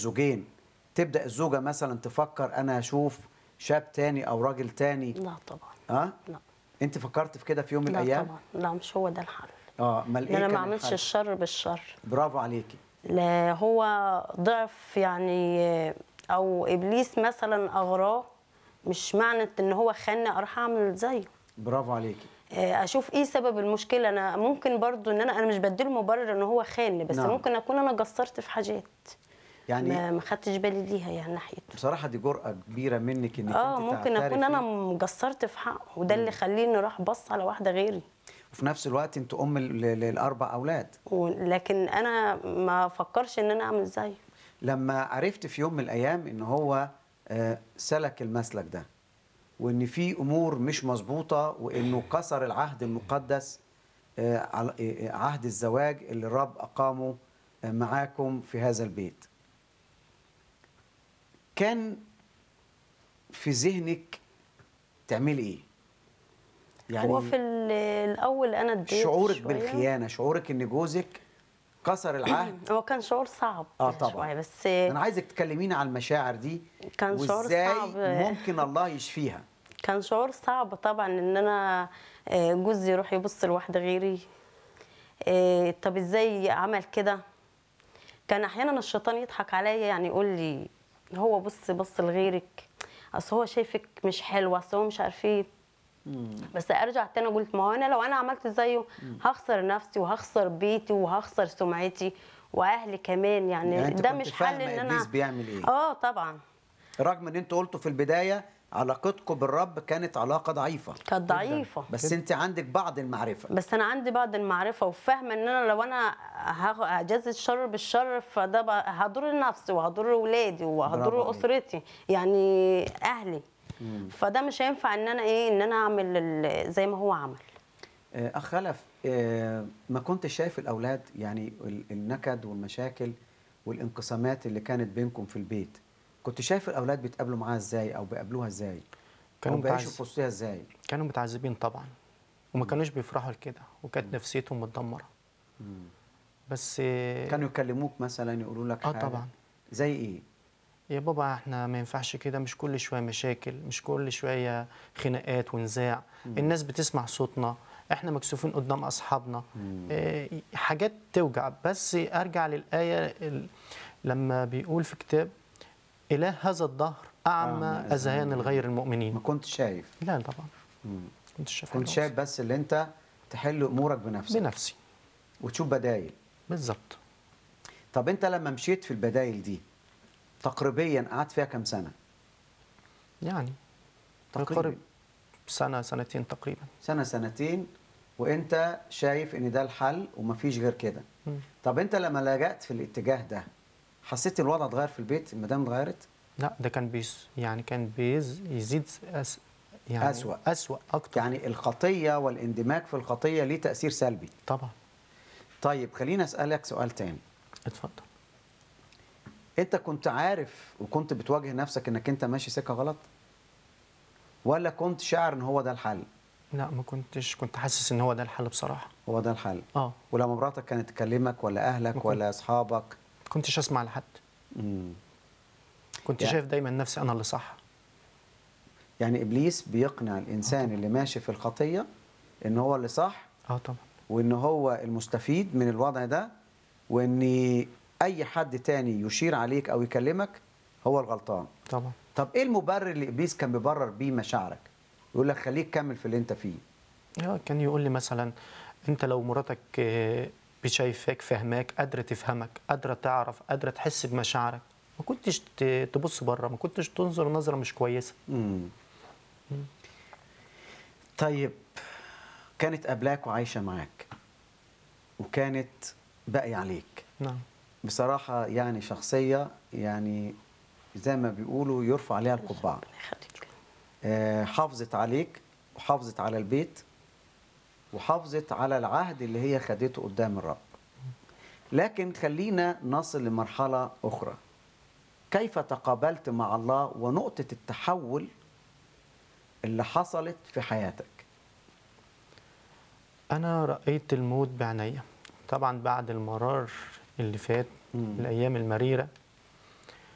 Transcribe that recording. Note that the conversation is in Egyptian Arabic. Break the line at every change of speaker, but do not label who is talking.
الزوجين تبدا الزوجه مثلا تفكر انا اشوف شاب تاني او راجل تاني
لا طبعا
اه
لا
انت فكرت في كده في يوم من
لا
الايام
طبعا لا مش هو ده الحل
اه امال
ان
ايه
انا ما
كان
اعملش
الحل؟
الشر بالشر
برافو عليكي
لا هو ضعف يعني او ابليس مثلا اغراه مش معنى ان هو خاني اروح اعمل زيه
برافو عليكي
اشوف ايه سبب المشكله انا ممكن برضو ان انا انا مش بديله مبرر ان هو خاني بس
نعم.
ممكن اكون انا قصرت في حاجات
يعني
ما ما خدتش بالي ليها يعني ناحيته
بصراحه دي جرأه كبيره منك انك
اه
انت
ممكن اكون
تعترفي.
انا مقصرت في حقه وده اللي خليني راح بص على واحده غيري
وفي نفس الوقت انت ام ل- ل- للاربع اولاد
و- لكن انا ما فكرش ان انا اعمل زيه
لما عرفت في يوم من الايام ان هو آه، سلك المسلك ده وان في امور مش مظبوطه وانه كسر العهد المقدس آه، على- آه، آه، عهد الزواج اللي الرب اقامه آه، معاكم في هذا البيت كان في ذهنك تعملي ايه
هو في ال- الاول انا اديت
شعورك
شوية.
بالخيانه شعورك ان جوزك كسر العهد
هو كان شعور صعب
اه طبعا
شوية بس
انا عايزك تكلميني على المشاعر دي
كان شعور
وازاي
صعب.
ممكن الله يشفيها
كان شعور صعب طبعا ان انا آه، جوزي يروح يبص لواحده غيري آه، طب ازاي عمل كده كان احيانا الشيطان يضحك عليا يعني يقول لي هو بص بص لغيرك اصل هو شايفك مش حلوه اصل هو مش عارف ايه بس ارجع تاني قلت ما هو انا لو انا عملت زيه هخسر نفسي وهخسر بيتي وهخسر سمعتي واهلي كمان يعني,
يعني أنت
ده
كنت
مش حل
فاهمة
ان انا
إبليس بيعمل إيه؟
اه طبعا
رغم ان انتوا قلتوا في البدايه علاقتكم بالرب كانت علاقه ضعيفه
كانت ضعيفه
بس انت عندك بعض المعرفه
بس انا عندي بعض المعرفه وفاهمه ان انا لو انا هاخ- هجازي الشر بالشر فده بقى هضر نفسي وهضر اولادي
برافو
وهضر
عليك.
اسرتي يعني اهلي فده مش هينفع ان انا ايه ان انا اعمل ال- زي ما هو عمل
آه، اخ خلف آه، ما كنت شايف الاولاد يعني ال- النكد والمشاكل والانقسامات اللي كانت بينكم في البيت كنت شايف الاولاد بيتقابلوا معاها ازاي او بيقابلوها ازاي
كانوا
او بيعيشوا
متعز-
في وسطها ازاي
كانوا متعذبين طبعا وما كانوش بيفرحوا لكده وكانت نفسيتهم متدمره بس
كانوا يكلموك مثلا يقولوا لك
اه
حاجة؟
طبعا
زي ايه
يا بابا احنا ما ينفعش كده مش كل شويه مشاكل مش كل شويه خناقات ونزاع الناس بتسمع صوتنا احنا مكسوفين قدام اصحابنا اه حاجات توجع بس ارجع للايه ال- لما بيقول في كتاب اله هذا الدهر اعمى
أعمى
اذهان الغير
ما
المؤمنين
كنت شايف
لا طبعا كنت شايف
كنت
حاجة
شايف بس اللي انت تحل امورك بنفسك
بنفسي
وتشوف بدايل
بالظبط
طب انت لما مشيت في البدايل دي تقريبا قعدت فيها كام سنه
يعني
تقريباً.
يقارب سنه سنتين تقريبا
سنه سنتين وانت شايف ان ده الحل ومفيش غير كده
مم.
طب انت لما لجأت في الاتجاه ده حسيت الوضع اتغير في البيت المدام اتغيرت
لا ده كان بيز يعني كان بيز يزيد أس يعني
أسوأ.
أسوأ أكتر
يعني الخطيه والاندماج في الخطيه ليه تاثير سلبي
طبعا
طيب خليني اسالك سؤال تاني
اتفضل
انت كنت عارف وكنت بتواجه نفسك انك انت ماشي سكه غلط ولا كنت شاعر ان هو ده الحل
لا ما كنتش كنت حاسس ان هو ده الحل بصراحة
هو ده الحل
اه
ولما مراتك كانت تكلمك ولا
ما
اهلك
كنت-
ولا اصحابك
كنتش اسمع لحد
مم.
كنت
يعني-
شايف دايما نفسي انا اللي صح
يعني ابليس بيقنع الانسان اللي ماشي في الخطيه ان هو اللي صح
اه طبعا
وان هو المستفيد من الوضع ده وان اي حد تاني يشير عليك او يكلمك هو الغلطان
طبعا
طب ايه المبرر اللي ابليس كان بيبرر بيه مشاعرك يقول لك خليك كمل في اللي انت فيه
آه، كان يقول لي مثلا انت لو مراتك آه، بشايفاك فهماك قادرة تفهمك قادرة تعرف قادرة تحس بمشاعرك ما كنتش ت- تبص بره ما كنتش تنظر نظرة مش كويسة
مم. طيب كانت قبلاك وعايشه معاك وكانت باقي عليك
نعم
بصراحه يعني شخصيه يعني زي ما بيقولوا يرفع عليها القبعه
ربنا يخليك
آه، حافظت عليك وحافظت على البيت وحافظت على العهد اللي هي خدته قدام الرب لكن خلينا نصل لمرحلة أخرى كيف تقابلت مع الله ونقطة التحول اللي حصلت في حياتك
أنا رأيت الموت بعينيا طبعا بعد المرار اللي فات
مم.
الأيام المريرة